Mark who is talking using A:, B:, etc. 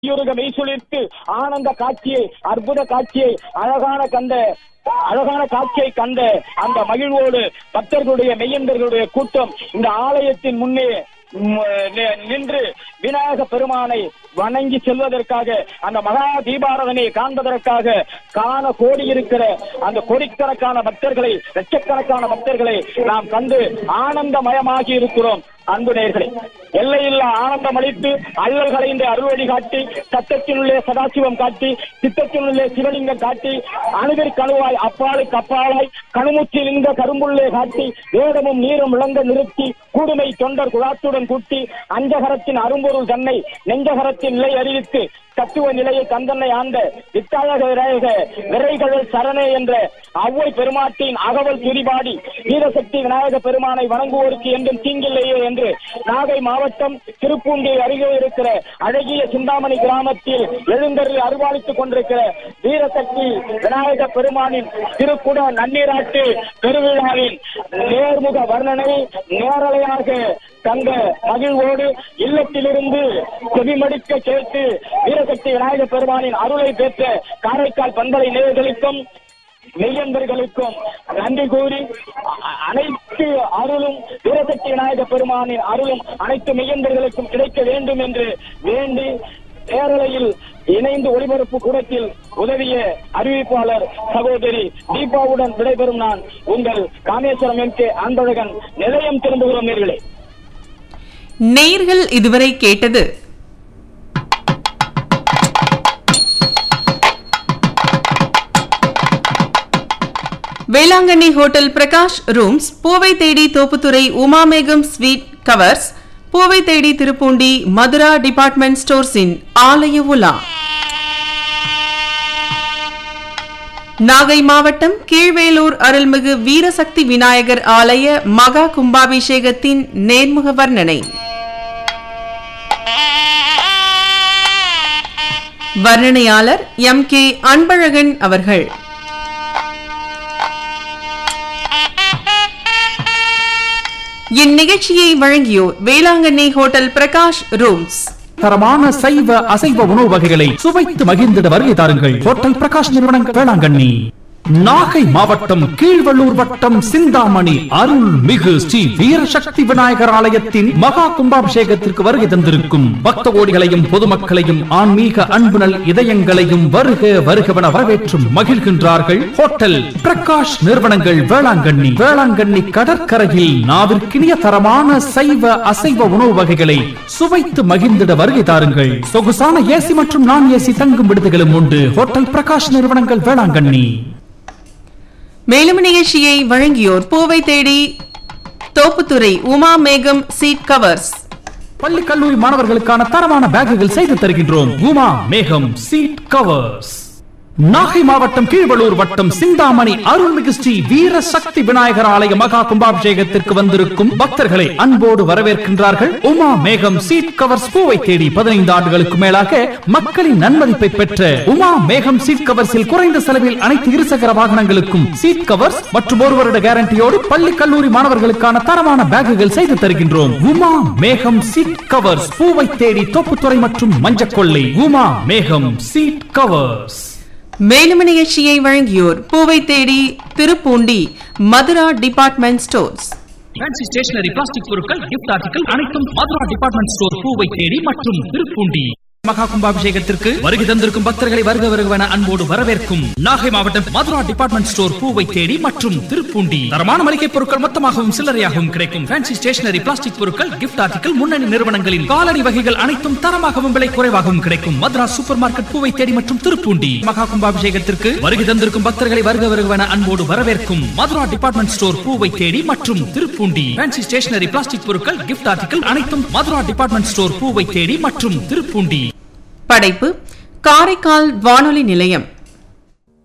A: யுருக மெய்சுளிர்த்து ஆனந்த காட்சியை அற்புத காட்சியை அழகான கண்ட அழகான காட்சியை கண்ட அந்த மகிழ்வோடு பக்தர்களுடைய மெய்யந்தர்களுடைய கூட்டம் இந்த ஆலயத்தின் முன்னே ம், நி- நின்று விநாயக பெருமானை வணங்கி செல்வதற்காக அந்த மகா தீபாரதனை காண்பதற்காக காண கோடி இருக்கிற அந்த கோடிக்கணக்கான பக்தர்களை லட்சக்கணக்கான பக்தர்களை நாம் கண்டு ஆனந்தமயமாகி இருக்கிறோம் அன்பு நேயர்களே எல்லையில்லா ஆனந்தம் அளித்து அல்லல் கலைந்து அருள்வழி காட்டி சத்தத்தினுள்ளே சதாசிவம் காட்டி சித்தத்தினுள்ளே சிவலிங்கம் காட்டி அணுவிற் கணுவாய் அப்பாலுக்கு அப்பாலாய் கணுமுச்சில் இந்த கரும்புள்ளே காட்டி வேதமும் நீரும் விளங்க நிறுத்தி கூடுமை தொண்டர் குழாத்துடன் கூட்டி அஞ்சகரத்தின் அரும்பொருள் தன்னை நெஞ்சகரத்தின் நிலை அறிவித்து தத்துவ நிலையை தந்தன்னை ஆண்ட வித்தாயக விநாயக விரைகடல் சரணே என்ற அவ்வை பெருமாட்டின் அகவல் துதிபாடி வீரசக்தி விநாயக பெருமானை வணங்குவோருக்கு என்றும் தீங்கில்லையே என்று நாகை மாவட்டம் திருப்பூண்டி அருகே இருக்கிற அழகிய சிந்தாமணி கிராமத்தில் எழுந்தருள் அருள்வாளித்துக் கொண்டிருக்கிற வீரசக்தி விநாயக பெருமானின் திருக்குட நன்னீராட்டு பெருவிழாவின் நேர்முக வர்ணனை நேரலையாக தந்த மகிழ்வோடு இல்லத்திலிருந்து செவிமடிக்க கேட்டு வீரசக்தி விநாயக பெருமானின் அருளை பெற்ற காரைக்கால் பண்பலை நேயர்களுக்கும் மெய்யன்பர்களுக்கும் நன்றி கூறி அ- அனைத்து அருளும் வீரசக்தி விநாயக பெருமானின் அருளும் அனைத்து மெய்யன்பர்களுக்கும் கிடைக்க வேண்டும் என்று வேண்டி நேரலையில் இணைந்து ஒளிபரப்பு கூடத்தில் உதவிய அறிவிப்பாளர் சகோதரி தீபாவுடன் விடைபெறும் நான் உங்கள் காமேஸ்வரம் எம் கே அன்பழகன் நிலையம் திரும்புகிறோம் நேர்களே
B: நேர்கள் இதுவரை கேட்டது வேளாங்கண்ணி ஹோட்டல் பிரகாஷ் ரூம்ஸ் பூவை தேடி தோப்புத்துறை உமாமேகம் ஸ்வீட் கவர்ஸ் பூவை தேடி திருப்பூண்டி மதுரா டிபார்ட்மெண்ட் ஸ்டோர்ஸின் ஆலய உலா நாகை மாவட்டம் கீழ்வேலூர் அருள்மிகு வீரசக்தி விநாயகர் ஆலய மகா கும்பாபிஷேகத்தின் நேர்முக வர்ணனை வர்ணனையாளர் எம் கே அன்பழகன் அவர்கள் இந்நிகழ்ச்சியை வழங்கியோர் வேளாங்கண்ணி ஹோட்டல் பிரகாஷ் ரூம்ஸ்
C: தரமான சைவ அசைவ உணவு வகைகளை சுவைத்து மகிழ்ந்திட வருகை தாருங்கள் ஹோட்டல் பிரகாஷ் நிறுவனங்கள் வேளாங்கண்ணி நாகை மாவட்டம் கீழ்வள்ளூர் வட்டம் சிந்தாமணி அருள் மிகு ஸ்ரீ வீரசக்தி விநாயகர் ஆலயத்தின் மகா கும்பாபிஷேகத்திற்கு வருகை தந்திருக்கும் பக்த கோடிகளையும் பொதுமக்களையும் ஆன்மீக அன்புணல் இதயங்களையும் வருக வருகவன வரவேற்று மகிழ்கின்றார்கள் ஹோட்டல் பிரகாஷ் நிறுவனங்கள் வேளாங்கண்ணி வேளாங்கண்ணி கடற்கரையில் நாவிற்கினிய தரமான சைவ அசைவ உணவு வகைகளை சுவைத்து மகிழ்ந்திட வருகை தாருங்கள் சொகுசான ஏசி மற்றும் நான் ஏசி தங்கும் விடுதிகளும் உண்டு ஹோட்டல் பிரகாஷ் நிறுவனங்கள் வேளாங்கண்ணி
B: மேலும் நிகழ்ச்சியை வழங்கியோர் பூவை தேடி தோப்புத்துறை உமா மேகம் சீட் கவர்ஸ்
C: பள்ளி கல்லூரி மாணவர்களுக்கான தரமான பேக்குகள் செய்து தருகின்றோம் உமா மேகம் சீட் கவர்ஸ் நாகை மாவட்டம் கீழ்வளூர் வட்டம் சிந்தாமணி அருள்மிகு ஸ்ரீ வீர சக்தி விநாயகர் ஆலய மகா கும்பாபிஷேகத்திற்கு வந்திருக்கும் பக்தர்களை அன்போடு வரவேற்கின்றார்கள் உமா மேகம் சீட் கவர்ஸ் பூவை தேடி பதினைந்து ஆண்டுகளுக்கு மேலாக மக்களின் நன்மதிப்பை பெற்ற உமா மேகம் சீட் கவர்ஸில் குறைந்த செலவில் அனைத்து இருசக்கர வாகனங்களுக்கும் சீட் கவர்ஸ் மற்றும் ஒரு வருட கேரண்டியோடு பள்ளி கல்லூரி மாணவர்களுக்கான தரமான பேக்குகள் செய்து தருகின்றோம் உமா மேகம் சீட் கவர்ஸ் பூவை தேடி தோப்புத்துறை மற்றும் மஞ்சக்கொள்ளை உமா மேகம் சீட் கவர்ஸ்
B: மேலும் நிகழ்ச்சியை வழங்கியோர் Poovaithedi Thiruppoondi Madhura department stores
C: fancy stationery plastic பொருட்கள் கிஃப்ட் ஆர்டிகல் அனைத்தும் Madhura department store Poovaithedi மற்றும் திருப்பூண்டி மகா கும்பாபிஷேகத்திற்கு வருகை தந்திருக்கும் பக்தர்களை வருக வருகவன அன்போடு வரவேற்கும் நாகை மாவட்டம் Mathura department store Poovaithedi மற்றும் திருப்பூண்டி தரமான மளிகை பொருட்கள் மொத்தமாகவும் சில்லறையாகவும் கிடைக்கும் ஃபேன்சி ஸ்டேஷனரி பிளாஸ்டிக் பொருட்கள் கிஃப்ட் ஆர்டிகல் முன்னணி நிறுவனங்களின் காலணி வகைகள் அனைத்தும் தரமாகவும் விலை குறைவாகவும் கிடைக்கும் மதுரா சூப்பர் மார்க்கெட் பூவை தேடி மற்றும் திருப்பூண்டி மகா கும்பாபிஷேகத்திற்கு வருகை தந்திருக்கும் பக்தர்களை வருக வருகவன அன்போடு வரவேற்கும் Mathura department store Poovaithedi மற்றும் திருப்பூண்டி ஃபேன்சி ஸ்டேஷனரி பிளாஸ்டிக் பொருட்கள் கிஃப்ட் ஆர்டிகல் அனைத்தும் Madhura department store Poovaithedi மற்றும் திருப்பூண்டி
B: படைப்பு காரைக்கால் வானொலி நிலையம்